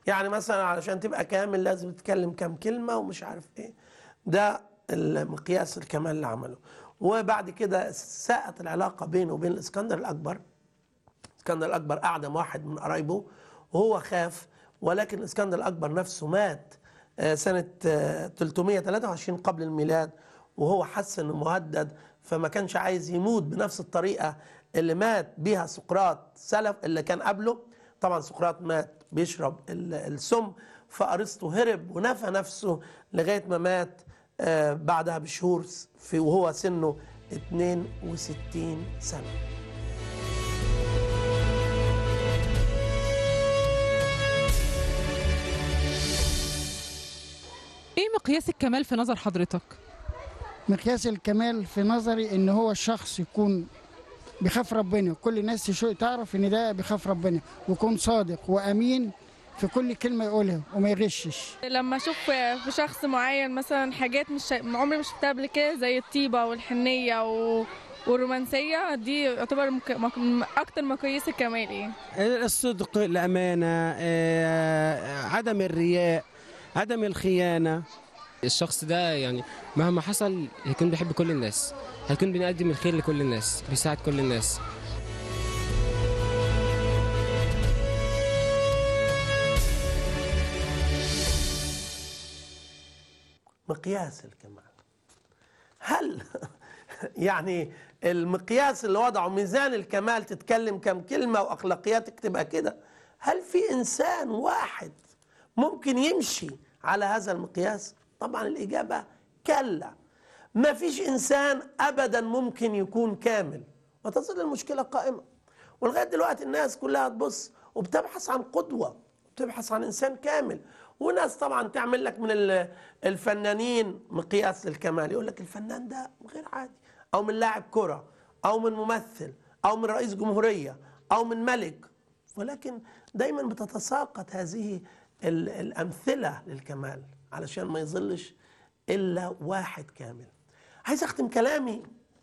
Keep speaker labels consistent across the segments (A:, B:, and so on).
A: يعني مثلا علشان تبقى كامل لازم تتكلم كام كلمة ومش عارف ايه ده المقياس الكمال اللي عمله وبعد كده ساءت العلاقة بينه وبين الإسكندر الأكبر الإسكندر الأكبر أعدم واحد من قرايبه وهو خاف ولكن الإسكندر الأكبر نفسه مات آه، سنة آه، 323 قبل الميلاد وهو حس انه مهدد فما كانش عايز يموت بنفس الطريقة اللي مات بيها سقراط سلف اللي كان قبله طبعا سقراط مات بيشرب ال- السم فأرسطو هرب ونفى نفسه لغاية ما مات آه، بعدها بشهور في وهو سنه 62 سنة
B: ايه مقياس الكمال في نظر حضرتك
C: مقياس الكمال في نظري ان هو الشخص يكون بيخاف ربنا كل الناس تشو- تعرف ان ده بيخاف ربنا ويكون صادق وامين في كل كلمه يقولها وما يغشش
D: لما اشوف في شخص معين مثلا حاجات مش عمري ما شفتها قبل كده زي الطيبه والحنيه و... والرومانسيه دي يعتبر مك... مك... اكتر مقاييس الكمال يعني
E: الصدق الأمانة آه، عدم الرياء عدم الخيانة
F: الشخص ده يعني مهما حصل هيكون بيحب كل الناس هيكون بيقدم الخير لكل الناس بيساعد كل الناس
A: مقياس الكمال هل يعني المقياس اللي وضعه ميزان الكمال تتكلم كم كلمة وأخلاقياتك تبقى كده هل في إنسان واحد ممكن يمشي على هذا المقياس طبعا الإجابة كلا ما فيش إنسان أبدا ممكن يكون كامل وتظل المشكلة قائمة ولغاية دلوقتي الناس كلها تبص وبتبحث عن قدوة بتبحث عن إنسان كامل وناس طبعا تعمل لك من ال- الفنانين مقياس للكمال يقول لك الفنان ده غير عادي أو من لاعب كرة أو من ممثل أو من رئيس جمهورية أو من ملك ولكن دايما بتتساقط هذه ال- الأمثلة للكمال علشان ما يظلش إلا واحد كامل عايز أختم كلامي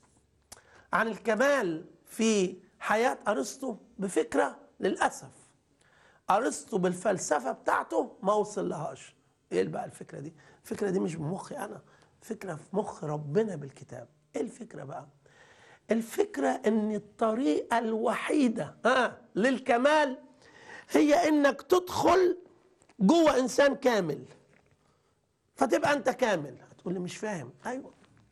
A: عن الكمال في حياة أرسطو بفكرة للأسف أرسطو بالفلسفة بتاعته ما وصل لهاش إيه بقى الفكرة دي الفكرة دي مش بمخي أنا فكرة في مخ ربنا بالكتاب إيه الفكرة بقى الفكرة ان الطريقة الوحيدة ها للكمال هي انك تدخل جوه انسان كامل فتبقى انت كامل هتقول لي مش فاهم ايوه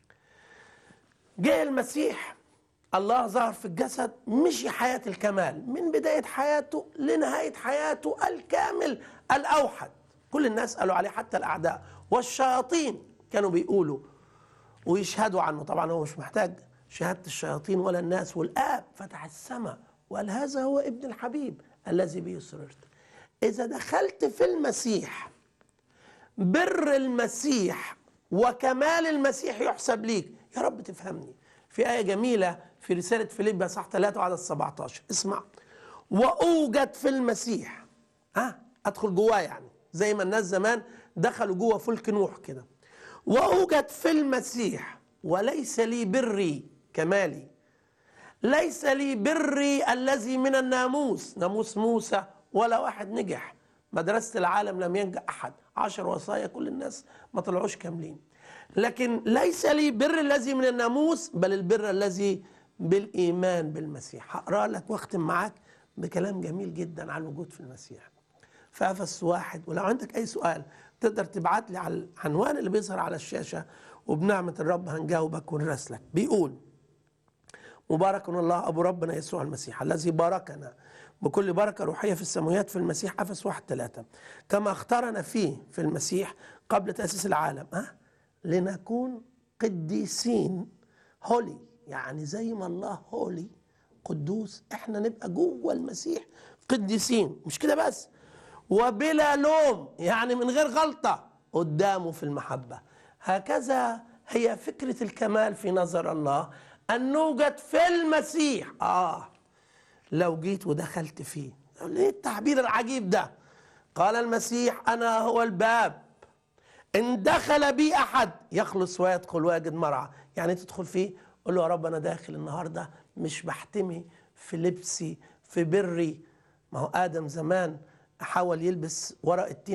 A: جاء المسيح الله ظهر في الجسد مشي حياة الكمال من بداية حياته لنهاية حياته الكامل الأوحد كل الناس قالوا عليه حتى الأعداء والشياطين كانوا بيقولوا ويشهدوا عنه طبعا هو مش محتاج شهادة الشياطين ولا الناس والآب فتح السماء وقال هذا هو ابن الحبيب الذي به سررت إذا دخلت في المسيح بر المسيح وكمال المسيح يحسب ليك يا رب تفهمني في آية جميلة في رسالة فيليب صح 3 وعدد 17 اسمع وأوجد في المسيح ها أدخل جواه يعني زي ما الناس زمان دخلوا جوه فلك نوح كده وأوجد في المسيح وليس لي بري كمالي ليس لي بري الذي من الناموس ناموس موسى ولا واحد نجح مدرسة العالم لم ينجح أحد عشر وصايا كل الناس ما طلعوش كاملين لكن ليس لي بر الذي من الناموس بل البر الذي بالإيمان بالمسيح هقرأ لك واختم معاك بكلام جميل جدا عن الوجود في المسيح في أفس واحد ولو عندك أي سؤال تقدر تبعت لي على العنوان اللي بيظهر على الشاشة وبنعمة الرب هنجاوبك ونرسلك بيقول مبارك الله أبو ربنا يسوع المسيح الذي باركنا بكل بركة روحية في السماوات في المسيح أفس واحد ثلاثة كما اختارنا فيه في المسيح قبل تأسيس العالم أه؟ لنكون قديسين هولي يعني زي ما الله هولي قدوس احنا نبقى جوه المسيح قديسين مش كده بس وبلا لوم يعني من غير غلطة قدامه في المحبة هكذا هي فكرة الكمال في نظر الله أن نوجد في المسيح آه لو جيت ودخلت فيه ليه التعبير العجيب ده قال المسيح أنا هو الباب إن دخل بي أحد يخلص ويدخل ويجد مرعى يعني تدخل فيه قول له يا رب أنا داخل النهاردة مش بحتمي في لبسي في بري ما هو آدم زمان حاول يلبس ورق التين